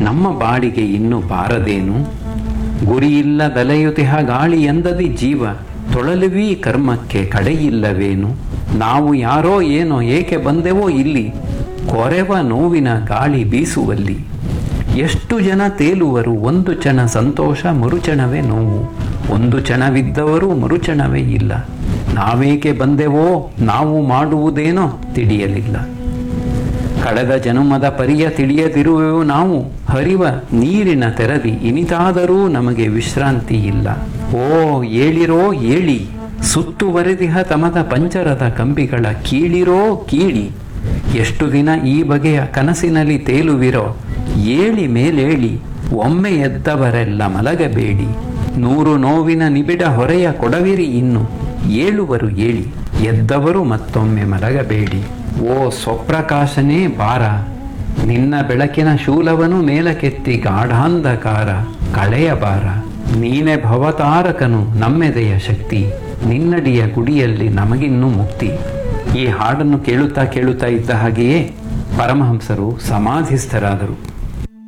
ನಮ್ಮ ಬಾಡಿಗೆ ಇನ್ನು ಬಾರದೇನು ಗುರಿಯಿಲ್ಲದಲೆಯುತಿಹ ಗಾಳಿ ಎಂದದಿ ಜೀವ ತೊಳಲುವೀ ಕರ್ಮಕ್ಕೆ ಕಡೆಯಿಲ್ಲವೇನು ನಾವು ಯಾರೋ ಏನೋ ಏಕೆ ಬಂದೆವೋ ಇಲ್ಲಿ ಕೊರೆವ ನೋವಿನ ಗಾಳಿ ಬೀಸುವಲ್ಲಿ ಎಷ್ಟು ಜನ ತೇಲುವರು ಒಂದು ಕ್ಷಣ ಸಂತೋಷ ಮರುಚಣವೇ ನೋವು ಒಂದು ಕ್ಷಣವಿದ್ದವರು ಮರುಚಣವೇ ಇಲ್ಲ ನಾವೇಕೆ ಬಂದೆವೋ ನಾವು ಮಾಡುವುದೇನೋ ತಿಳಿಯಲಿಲ್ಲ ಕಳೆದ ಜನುಮದ ಪರಿಯ ತಿಳಿಯದಿರುವೆವು ನಾವು ಹರಿವ ನೀರಿನ ತೆರದಿ ಇನಿತಾದರೂ ನಮಗೆ ವಿಶ್ರಾಂತಿ ಇಲ್ಲ ಓ ಏಳಿರೋ ಏಳಿ ಸುತ್ತುವರೆದಿಹ ತಮದ ಪಂಚರದ ಕಂಬಿಗಳ ಕೀಳಿರೋ ಕೀಳಿ ಎಷ್ಟು ದಿನ ಈ ಬಗೆಯ ಕನಸಿನಲ್ಲಿ ತೇಲುವಿರೋ ಏಳಿ ಮೇಲೇಳಿ ಒಮ್ಮೆ ಎದ್ದವರೆಲ್ಲ ಮಲಗಬೇಡಿ ನೂರು ನೋವಿನ ನಿಬಿಡ ಹೊರೆಯ ಕೊಡವಿರಿ ಇನ್ನು ಏಳುವರು ಏಳಿ ಎದ್ದವರು ಮತ್ತೊಮ್ಮೆ ಮಲಗಬೇಡಿ ಓ ಸ್ವಪ್ರಕಾಶನೇ ಬಾರ ನಿನ್ನ ಬೆಳಕಿನ ಶೂಲವನು ಮೇಲಕ್ಕೆತ್ತಿ ಗಾಢಾಂಧಕಾರ ಕಳೆಯ ಬಾರ ನೀನೆ ಭವತಾರಕನು ನಮ್ಮೆದೆಯ ಶಕ್ತಿ ನಿನ್ನಡಿಯ ಗುಡಿಯಲ್ಲಿ ನಮಗಿನ್ನೂ ಮುಕ್ತಿ ಈ ಹಾಡನ್ನು ಕೇಳುತ್ತಾ ಕೇಳುತ್ತಾ ಇದ್ದ ಹಾಗೆಯೇ ಪರಮಹಂಸರು ಸಮಾಧಿಸ್ಥರಾದರು